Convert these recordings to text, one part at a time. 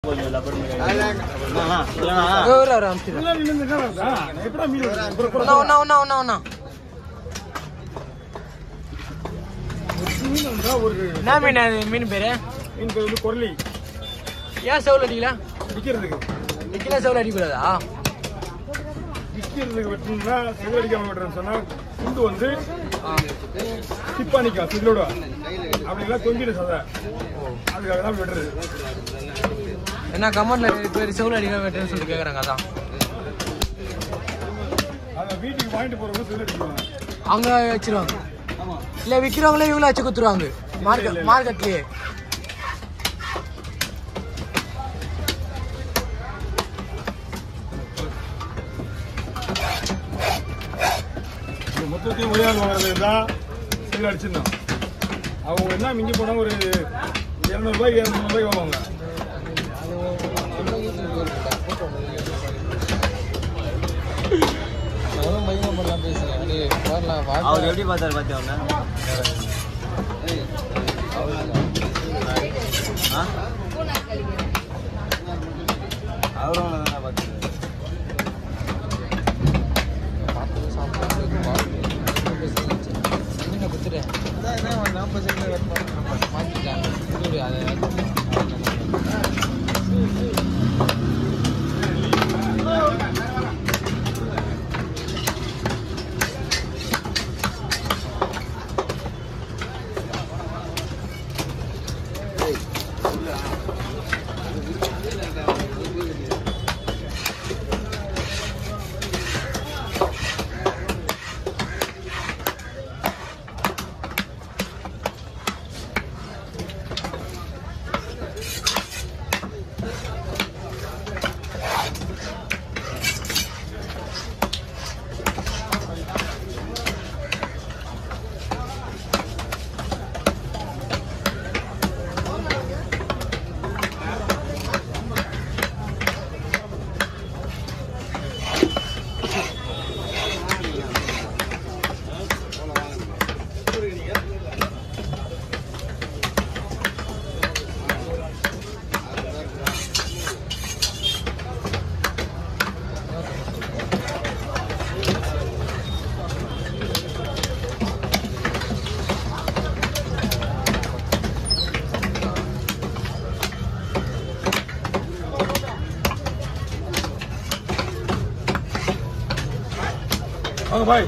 ஒரு ஒரு அமிச்சிடுறேன் ஒண்ணா ஒண்ணா ஒண்ணா ஒண்ணா ஒண்ணா என்ன மீன் அது மீன் பேரு கொரலி ஏன் செவல் அடிக்கல விற்கிறதுக்கு நிக்கல செவல் அடிக்கூடாதா விற்கிறதுக்கு வெட்டணும்னா செவ்வடிக்காம வெட்டுறேன்னு சொன்னா துண்டு வந்து சிப்பா நிற்கும் சில்லோட அப்படிலாம் தொங்கிடு சதை அதுக்காக தான் வெட்டுறது என்ன கமெண்ட்ல நிறைய பேர் செவல் அடிக்க வெட்டுறேன்னு சொல்லிட்டு கேக்குறாங்க அதான் அதை வீட்டுக்கு வாங்கிட்டு போறவங்க செல்லு அடிக்குவாங்க அவங்க வச்சிருவாங்க இல்ல விக்கிறவங்களே இவங்கள வச்சு குத்துருவாங்க மார்க்கெட் மார்க்கெட்லயே இந்த மொத்தத்தையும் ஒரே ஆள் வாங்குறது தான் செல்லு அடிச்சிருந்தோம் அவங்க என்ன மிஞ்சி போனா ஒரு இரநூறுபாய்க்கு இரநூறுபாய்க்கு வாங்குவாங்க அவர் எப்படி பார்த்தாரு பாத்தியா அவரும் தானே பார்த்தாரு வாங்க பாய்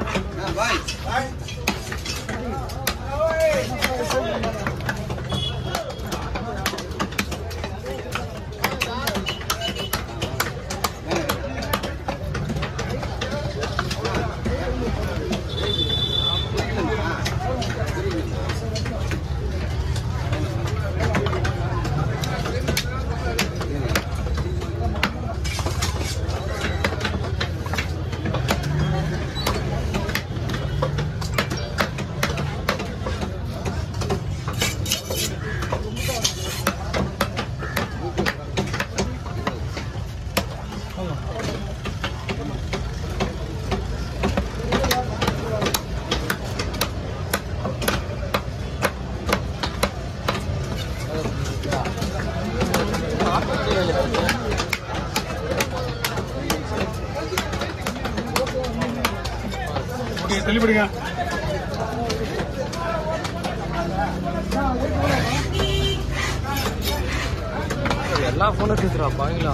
ஓகே தள்ளிப்படுங்க எல்லா போனும் கேக்குறா பாங்களா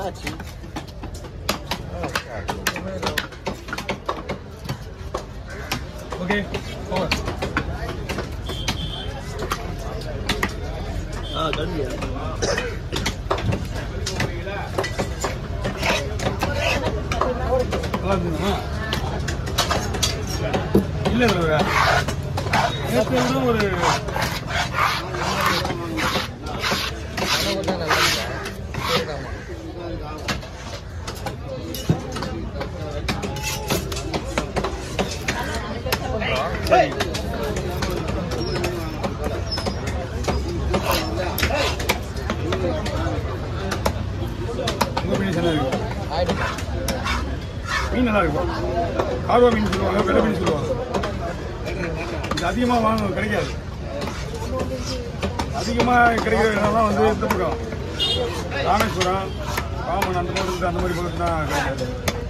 என்னாச்சு ஓகே ஓவர் ஆ கண்டியா நல்லா இருந்துமா இல்லை தலைவரா நேற்று விட ஒரு நல்லா இல்லை சரிதாம்மா சரி உங்கள் மீன் நல்லா இருக்கு ஆயிடுமா மீன் நல்லா இருக்கும் கார்வா மீன் சொல்லுவாங்க வெள்ளை மீன் சொல்லுவாங்க இது அதிகமாக வாங்க கிடைக்காது அதிகமாக கிடைக்கிற இடம்லாம் வந்து இந்த பக்கம் ராமேஸ்வரம் காமன் அந்த மாதிரி இருக்குது அந்த மாதிரி பக்கத்துனா கிடைக்காது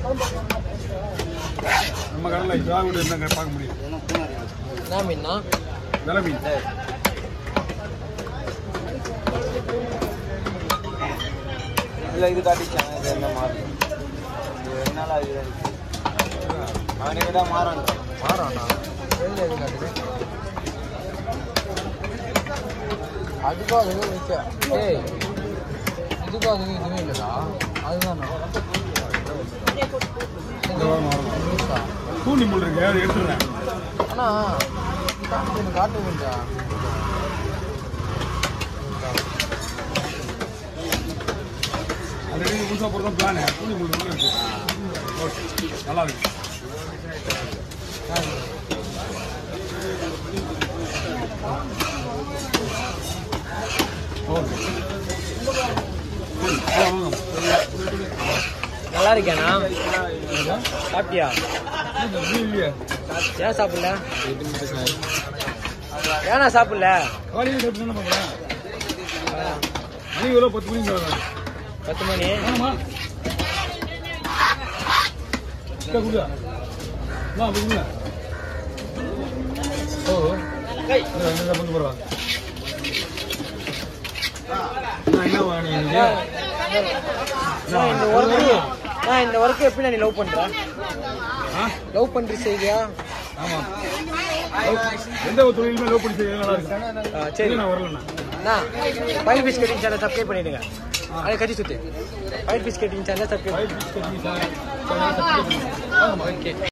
நம்ம கடலில் இதாக இருந்தால் பார்க்க முடியும் என்ன மீன்னா வெலை மீன் இல்லை இது காட்டிச்சாங்க இது என்ன மாறும் இது ரெண்டு நாள் ஆகுது அவனுக்கு தான் மாறான் மாறாண்ணா வெளியில் எது காட்டுது அதுக்கும் அதுக்கும் வச்சா ஏய் இதுக்கும் அதுக்கும் இதுவும் இல்லைடா அதுதானா இந்த வாரம் மாறலாம் நியூஸா தூண்டி முள் இருக்கு அதை எடுத்துடுறேன் அண்ணா எனக்கு காட்டுவீங்களா ஆல்ரெடி புதுசாக போகிறது தான் பிளானு தூண்டி முள் இருக்கு ஓகே நல்லா இருக்கு ஓகே சரி வாங்க நல்லா இருக்கேண்ணா சாப்பிட்டியா இல்லையே ஏன் சாப்பிடல ஏன்னா சாப்பிடல காலையில் சாப்பிட்டு என்ன பண்ணுறேன் மணி எவ்வளோ பத்து மணிக்கு வரும் பத்து மணி ஆமா இந்தா குடியா வா அப்படி குடியா ஓ இந்த இந்த பங்கு போடுவா என்ன வாங்கினீங்க நான் இந்த ஒர்க்கு நான் இந்த ஒர்க்கு எப்படி நீ லவ் பண்ற ஆ லவ் பண்ற செய்தியா ஆமா எந்த ஒரு தொழிலுமே லோ பண்ணி செய்ய நல்லா இருக்கு ஆ, சரி சரி நான் வரலண்ணா நான் five piece cutting channel subscribe பண்ணிடுங்க அதை கட்டி சுத்து five piece cutting channel subscribe five biscuit sir okay okay